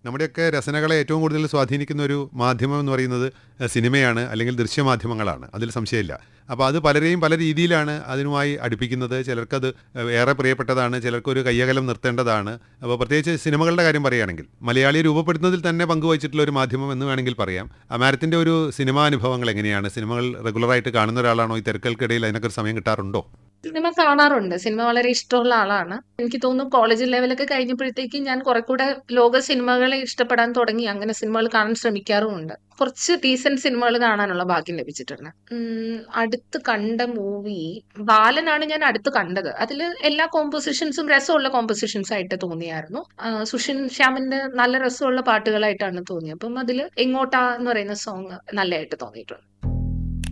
നമ്മുടെയൊക്കെ രചനകളെ ഏറ്റവും കൂടുതൽ സ്വാധീനിക്കുന്ന ഒരു മാധ്യമം എന്ന് പറയുന്നത് എഹ്, സിനിമയാണ് അല്ലെങ്കിൽ ദൃശ്യമാധ്യമങ്ങളാണ് അതിൽ സംശയമില്ല അപ്പോൾ അത് പലരെയും പല രീതിയിലാണ് അതിനുമായി അടുപ്പിക്കുന്നത് ചിലർക്കത് എഹ്, ഏറെ പ്രിയപ്പെട്ടതാണ് ചിലർക്കൊരു കയ്യകലം നിർത്തേണ്ടതാണ് അപ്പോൾ പ്രത്യേകിച്ച് സിനിമകളുടെ കാര്യം പറയുകയാണെങ്കിൽ മലയാളിയെ രൂപപ്പെടുത്തുന്നതിൽ തന്നെ പങ്കുവച്ചിട്ടുള്ള ഒരു മാധ്യമം എന്ന് വേണമെങ്കിൽ പറയാം അമാരത്തിൻ്റെ ഒരു സിനിമാ അനുഭവങ്ങൾ എങ്ങനെയാണ് സിനിമകൾ റെഗുലറായിട്ട് കാണുന്ന ഒരാളാണോ ഈ തിരക്കുകൾക്കിടയിൽ അതിനൊക്കെ ഒരു സമയം കിട്ടാറുണ്ടോ സിനിമ കാണാറുണ്ട് സിനിമ വളരെ ഇഷ്ടമുള്ള ആളാണ് എനിക്ക് തോന്നുന്നു കോളേജ് ലെവലൊക്കെ കഴിഞ്ഞപ്പോഴത്തേക്കും ഞാൻ കുറെ കൂടെ ലോക സിനിമകളെ ഇഷ്ടപ്പെടാൻ തുടങ്ങി അങ്ങനെ സിനിമകൾ കാണാൻ ശ്രമിക്കാറുമുണ്ട് കുറച്ച് ഡീസന്റ് സിനിമകൾ കാണാനുള്ള ഭാഗ്യം ലഭിച്ചിട്ടുണ്ട് ഉം, അടുത്ത് കണ്ട മൂവി ബാലനാണ് ഞാൻ അടുത്ത് കണ്ടത് അതിൽ എല്ലാ കോമ്പോസിഷൻസും രസമുള്ള കോമ്പോസിഷൻസ് ആയിട്ട് തോന്നിയായിരുന്നു ആ, സുഷിൻ ശ്യാമിന്റെ നല്ല രസമുള്ള പാട്ടുകളായിട്ടാണ് തോന്നിയത് അപ്പം അതിൽ എങ്ങോട്ടാ എന്ന് പറയുന്ന സോങ് നല്ലതായിട്ട് തോന്നിയിട്ടുണ്ട്